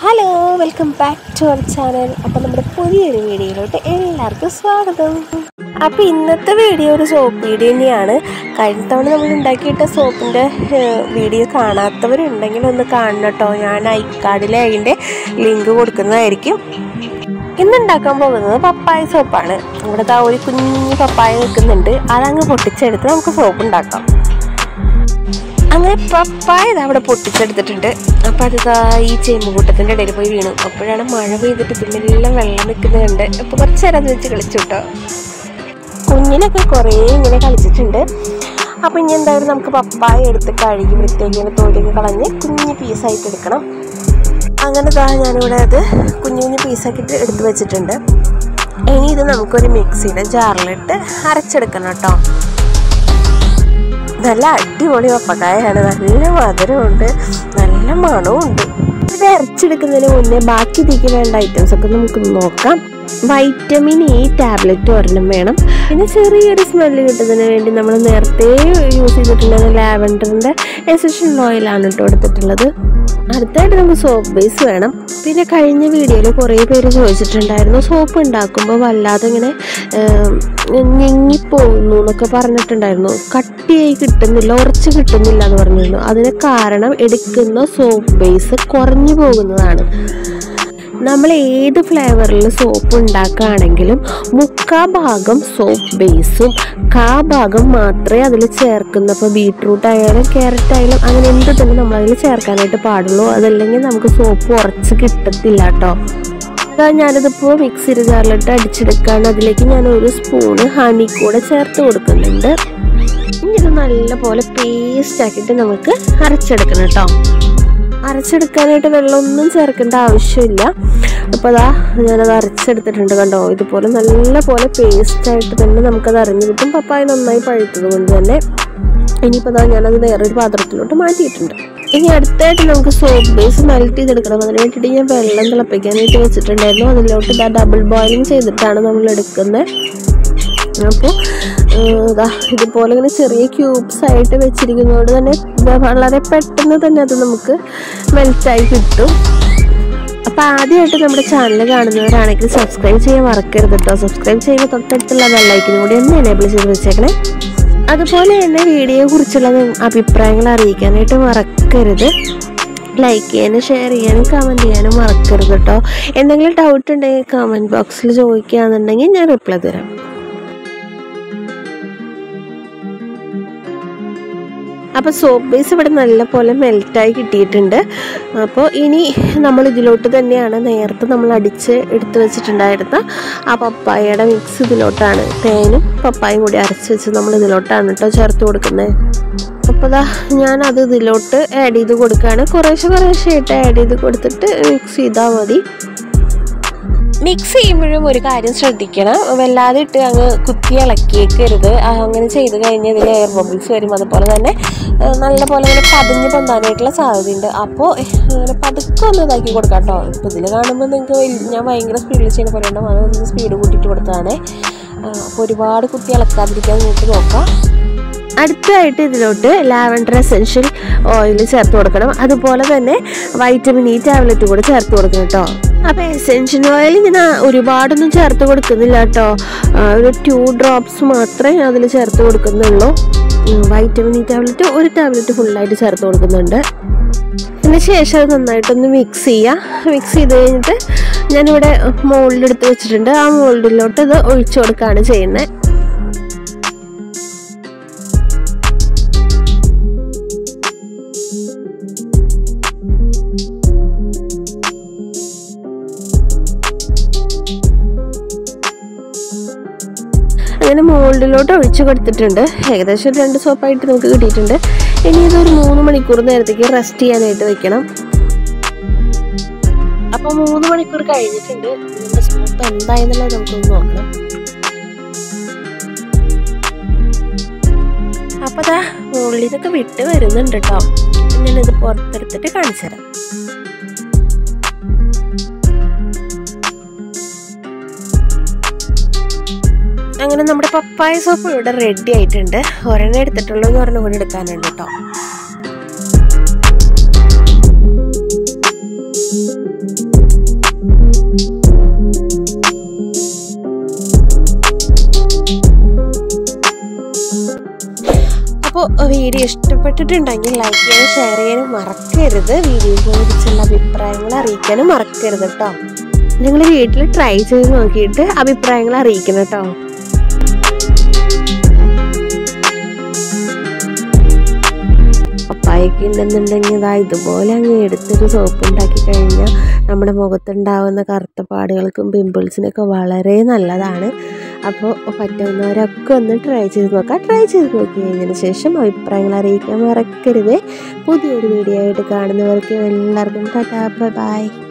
hello welcome back to our channel അപ്പോൾ നമ്മുടെ പുതിയൊരു വീഡിയോയിലോട്ട് എല്ലാവർക്കും സ്വാഗതം അപ്പോൾ ഇന്നത്തെ വീഡിയോ ഒരു സോപ്പ് വീഡിയോ തന്നെയാണ് കഴിഞ്ഞ തവണ നമ്മൾ ഉണ്ടാക്കിയിട്ട സോപ്പിൻ്റെ വീഡിയോ കാണാത്തവരുണ്ടെങ്കിൽ ഒന്ന് കാണണം കേട്ടോ ഞാൻ ഐക്കാർഡിൽ അതിൻ്റെ ലിങ്ക് കൊടുക്കുന്നതായിരിക്കും ഇന്ന് ഉണ്ടാക്കാൻ പോകുന്നത് പപ്പായ സോപ്പാണ് ഇവിടെ ദാ ഒരു കുഞ്ഞു പപ്പായ നിൽക്കുന്നുണ്ട് അതങ്ങ് പൊട്ടിച്ചെടുത്ത് നമുക്ക് സോപ്പ് ഉണ്ടാക്കാം അങ്ങനെ പപ്പായ ഇതാ അവിടെ പൊട്ടിച്ചെടുത്തിട്ടുണ്ട് അപ്പം അത് ഇതാ ഈ ചേമ്പുകൂട്ടത്തിൻ്റെ ഇടയിൽ പോയി വീണു അപ്പോഴാണ് മഴ പെയ്തിട്ട് ഇതിലെല്ലാം വെള്ളം നിൽക്കുന്നുണ്ട് അപ്പോൾ കുറച്ച് നേരം അത് വെച്ച് കളിച്ചു കേട്ടോ കുഞ്ഞിനൊക്കെ കുറേ ഇങ്ങനെ കളിച്ചിട്ടുണ്ട് അപ്പം ഇനി എന്തായാലും നമുക്ക് പപ്പായ എടുത്ത് കഴുകി വൃത്തിയാക്കി ഇങ്ങനെ തോലിയൊക്കെ കളഞ്ഞ് കുഞ്ഞു പീസായിട്ട് എടുക്കണം അങ്ങനെ ഇതാ ഞാനിവിടെ അത് കുഞ്ഞു കുഞ്ഞു പീസാക്കിയിട്ട് എടുത്ത് വെച്ചിട്ടുണ്ട് ഇനി ഇത് നമുക്കൊരു മിക്സിയുടെ ജാറിലിട്ട് അരച്ചെടുക്കണം കേട്ടോ നല്ല അടിപൊളി പപ്പക്കായാണ് നല്ല മധുരമുണ്ട് നല്ല മണവും ഉണ്ട് ഇത് അരച്ചെടുക്കുന്നതിന് മുന്നേ ബാക്കി ഇതിക്ക് വേണ്ട ഐറ്റംസ് ഒക്കെ നമുക്ക് നോക്കാം വൈറ്റമിൻ ഇ ടാബ്ലറ്റ് ഒരെണ്ണം വേണം പിന്നെ ചെറിയൊരു സ്മെല്ല് കിട്ടുന്നതിന് വേണ്ടി നമ്മൾ നേരത്തെ യൂസ് ചെയ്തിട്ടുള്ളത് ലാവൻഡറിൻ്റെ എസൻഷ്യൽ ഓയിലാണ് കേട്ടോ എടുത്തിട്ടുള്ളത് അടുത്തായിട്ട് നമുക്ക് സോപ്പ് ബേസ് വേണം പിന്നെ കഴിഞ്ഞ വീഡിയോയിൽ കുറേ പേര് ചോദിച്ചിട്ടുണ്ടായിരുന്നു സോപ്പ് ഉണ്ടാക്കുമ്പോൾ വല്ലാതെ ഇങ്ങനെ ഞെങ്ങിപ്പോകുന്നു എന്നൊക്കെ പറഞ്ഞിട്ടുണ്ടായിരുന്നു കട്ടിയായി കിട്ടുന്നില്ല ഉറച്ച് കിട്ടുന്നില്ല എന്ന് പറഞ്ഞിരുന്നു അതിന് കാരണം എടുക്കുന്ന സോപ്പ് ബേസ് കുറഞ്ഞു പോകുന്നതാണ് നമ്മൾ ഏത് ഫ്ലേവറിൽ സോപ്പ് ഉണ്ടാക്കുകയാണെങ്കിലും മുക്കാ ഭാഗം സോപ്പ് ബേസും കാ ഭാഗം മാത്രമേ അതിൽ ചേർക്കുന്ന ഇപ്പോൾ ബീട്രൂട്ട് ആയാലും ക്യാരറ്റ് ആയാലും അങ്ങനെ എന്ത് തന്നെ നമ്മൾ അതിൽ ചേർക്കാനായിട്ട് പാടുള്ളൂ അതല്ലെങ്കിൽ നമുക്ക് സോപ്പ് ഉറച്ച് കിട്ടത്തില്ല കേട്ടോ അതാ ഞാനിതിപ്പോൾ മിക്സിയുടെ ജാറിലിട്ട് അടിച്ചെടുക്കുകയാണ് അതിലേക്ക് ഞാൻ ഒരു സ്പൂണ് ഹണി കൂടെ ചേർത്ത് കൊടുക്കുന്നുണ്ട് ഇനി ഇത് നല്ലപോലെ പേസ്റ്റ് ആക്കിയിട്ട് നമുക്ക് അരച്ചെടുക്കണം കേട്ടോ അരച്ചെടുക്കാനായിട്ട് വെള്ളമൊന്നും ചേർക്കേണ്ട ആവശ്യമില്ല അപ്പോൾ അതാ ഞാനത് അരച്ചെടുത്തിട്ടുണ്ട് കണ്ടോ ഇതുപോലെ നല്ല പോലെ പേസ്റ്റായിട്ട് തന്നെ നമുക്കത് അറിഞ്ഞു കിട്ടും പപ്പായ നന്നായി പഴുത്തത് കൊണ്ട് തന്നെ ഇനിയിപ്പോൾ അതാ ഞാനത് വേറൊരു പാത്രത്തിലോട്ട് മാറ്റിയിട്ടുണ്ട് ഇനി അടുത്തായിട്ട് നമുക്ക് സോപ്പ് ബേസ് മെൽറ്റ് ചെയ്തെടുക്കണം അതിന് വേണ്ടിയിട്ട് ഞാൻ വെള്ളം തിളപ്പിക്കാനായിട്ട് വെച്ചിട്ടുണ്ടായിരുന്നു അതിലോട്ട് ഇതാ ഡബിൾ ബോയിലിംഗ് ചെയ്തിട്ടാണ് നമ്മൾ എടുക്കുന്നത് അപ്പോൾ ഇതാ ഇതുപോലെ ഇങ്ങനെ ചെറിയ ക്യൂബ്സ് ആയിട്ട് വെച്ചിരിക്കുന്നതുകൊണ്ട് തന്നെ വളരെ പെട്ടെന്ന് തന്നെ അത് നമുക്ക് മെൽറ്റായി കിട്ടും അപ്പോൾ ആദ്യമായിട്ട് നമ്മുടെ ചാനൽ കാണുന്നവരാണെങ്കിൽ സബ്സ്ക്രൈബ് ചെയ്യാൻ മറക്കരുത് കേട്ടോ സബ്സ്ക്രൈബ് ചെയ്യുമ്പോൾ തൊട്ടടുത്തുള്ള ബെല്ലൈക്കിനും കൂടി ഒന്ന് എനേബിൾ ചെയ്ത് വെച്ചേക്കണേ അതുപോലെ തന്നെ വീഡിയോയെ കുറിച്ചുള്ള അഭിപ്രായങ്ങൾ അറിയിക്കാനായിട്ട് മറക്കരുത് ലൈക്ക് ചെയ്യാനും ഷെയർ ചെയ്യാനും കമൻറ്റ് ചെയ്യാനും മറക്കരുത് കേട്ടോ എന്തെങ്കിലും ഡൗട്ട് ഉണ്ടെങ്കിൽ കമൻറ്റ് ബോക്സിൽ ചോദിക്കുകയാണെന്നുണ്ടെങ്കിൽ ഞാൻ റിപ്ലൈ തരാം അപ്പോൾ സോപ്പ് ബേസ് ഇവിടെ നല്ല പോലെ മെൽറ്റായി കിട്ടിയിട്ടുണ്ട് അപ്പോൾ ഇനി നമ്മൾ ഇതിലോട്ട് തന്നെയാണ് നേരത്തെ നമ്മൾ അടിച്ച് എടുത്ത് വെച്ചിട്ടുണ്ടായിരുന്ന ആ പപ്പായയുടെ മിക്സ് ഇതിലോട്ടാണ് തേനും പപ്പായും കൂടി അരച്ച് വെച്ച് നമ്മൾ ഇതിലോട്ടാണ് കേട്ടോ ചേർത്ത് കൊടുക്കുന്നത് അപ്പോൾ ദാ ഞാൻ അത് ഇതിലോട്ട് ആഡ് ചെയ്ത് കൊടുക്കുകയാണ് കുറേശ്ശെ കുറേശ്ശെ ആയിട്ട് ആഡ് ചെയ്ത് കൊടുത്തിട്ട് മിക്സ് ചെയ്താൽ മതി മിക്സ് ചെയ്യുമ്പോഴും ഒരു കാര്യം ശ്രദ്ധിക്കണം വല്ലാതെ ഇട്ട് അങ്ങ് കുത്തി ഇളക്കിയേക്കരുത് അങ്ങനെ ചെയ്ത് കഴിഞ്ഞാൽ ഇതിൽ എയർ ബബിൾസ് വരും അതുപോലെ തന്നെ നല്ല പോലെ ഇങ്ങനെ പതിഞ്ഞ് പൊന്താനായിട്ടുള്ള സാധ്യതയുണ്ട് അപ്പോൾ ഇങ്ങനെ പതുക്കെ ഒന്ന് ഇതാക്കി കൊടുക്കാം കേട്ടോ ഇപ്പോൾ ഇതിൽ കാണുമ്പോൾ നിങ്ങൾക്ക് ഞാൻ ഭയങ്കര സ്പീഡിൽ ചെയ്യുന്ന പോലെ ഉണ്ടാവും അതൊന്ന് സ്പീഡ് കൂട്ടിയിട്ട് കൊടുത്തതാണ് അപ്പോൾ ഒരുപാട് കുത്തി ഇളക്കാതിരിക്കാൻ നിങ്ങൾക്ക് നോക്കാം അടുത്തതായിട്ട് ഇതിലോട്ട് ലാവൻഡർ എസെൻഷ്യൽ ഓയിൽ ചേർത്ത് കൊടുക്കണം അതുപോലെ തന്നെ വൈറ്റമിൻ ഇ ടാബ്ലറ്റ് കൂടെ ചേർത്ത് കൊടുക്കണം കേട്ടോ അപ്പോൾ എസെൻഷ്യൽ ഓയിൽ ഞാൻ ഒരുപാടൊന്നും ചേർത്ത് കൊടുക്കുന്നില്ല കേട്ടോ ഒരു ടു ഡ്രോപ്സ് മാത്രമേ അതിൽ ചേർത്ത് കൊടുക്കുന്നുള്ളൂ വൈറ്റമിൻ ഇ ടാബ്ലറ്റ് ഒരു ടാബ്ലറ്റ് ഫുള്ളായിട്ട് ചേർത്ത് കൊടുക്കുന്നുണ്ട് അതിന് ശേഷം അത് നന്നായിട്ടൊന്ന് മിക്സ് ചെയ്യുക മിക്സ് ചെയ്ത് കഴിഞ്ഞിട്ട് ഞാനിവിടെ മോൾഡെടുത്ത് വെച്ചിട്ടുണ്ട് ആ മോൾഡിലോട്ട് ഇത് ഒഴിച്ചു കൊടുക്കുകയാണ് ചെയ്യുന്നത് അങ്ങനെ മോൾഡിലോട്ട് ഒഴിച്ചു കൊടുത്തിട്ടുണ്ട് ഏകദേശം രണ്ട് സോപ്പായിട്ട് നമുക്ക് കിട്ടിയിട്ടുണ്ട് ഇനി ഇതൊരു മൂന്ന് മണിക്കൂർ നേരത്തേക്ക് റെസ്റ്റ് ചെയ്യാനായിട്ട് വെക്കണം അപ്പോൾ മൂന്ന് മണിക്കൂർ കഴിഞ്ഞിട്ടുണ്ട് ഇതിൻ്റെ സോപ്പ് എന്തായെന്നുള്ളത് നമുക്കൊന്ന് നോക്കണം അപ്പോൾ അതാ മുകളിൽ നിന്നൊക്കെ വിട്ട് വരുന്നുണ്ട് കേട്ടോ ഞാനിത് പുറത്തെടുത്തിട്ട് കാണിച്ചു തരാം അങ്ങനെ നമ്മുടെ പപ്പായ സോപ്പ് ഇവിടെ റെഡി ആയിട്ടുണ്ട് ഒരെണ്ണം എടുത്തിട്ടുള്ളൂ എന്ന് ഒരെണ്ണം കൂടി എടുക്കാനുണ്ട് കേട്ടോ ഇഷ്ടപ്പെട്ടിട്ടുണ്ടെങ്കിൽ ലൈക്ക് ചെയ്യാനും ഷെയർ ചെയ്യാനും മറക്കരുത് വീഡിയോയെ കുറിച്ചുള്ള അഭിപ്രായങ്ങൾ അറിയിക്കാനും മറക്കരുത് കേട്ടോ നിങ്ങൾ വീട്ടിൽ ട്രൈ ചെയ്ത് നോക്കിയിട്ട് അഭിപ്രായങ്ങൾ അറിയിക്കണം കേട്ടോ പപ്പായൊക്കെ ഉണ്ടെന്നുണ്ടെങ്കിൽ ഇതാ ഇതുപോലെ അങ്ങ് എടുത്തൊരു സോപ്പ് ഉണ്ടാക്കി കഴിഞ്ഞാൽ നമ്മുടെ മുഖത്തുണ്ടാവുന്ന കറുത്ത പാടുകൾക്കും പിമ്പിൾസിനൊക്കെ വളരെ നല്ലതാണ് അപ്പോൾ പറ്റുന്നവരൊക്കെ ഒന്ന് ട്രൈ ചെയ്ത് നോക്കാം ട്രൈ ചെയ്ത് നോക്കി കഴിഞ്ഞതിന് ശേഷം അഭിപ്രായങ്ങൾ അറിയിക്കാൻ മറക്കരുത് പുതിയൊരു വീഡിയോ ആയിട്ട് കാണുന്നവർക്ക് എല്ലാവർക്കും ടാറ്റാ ബൈ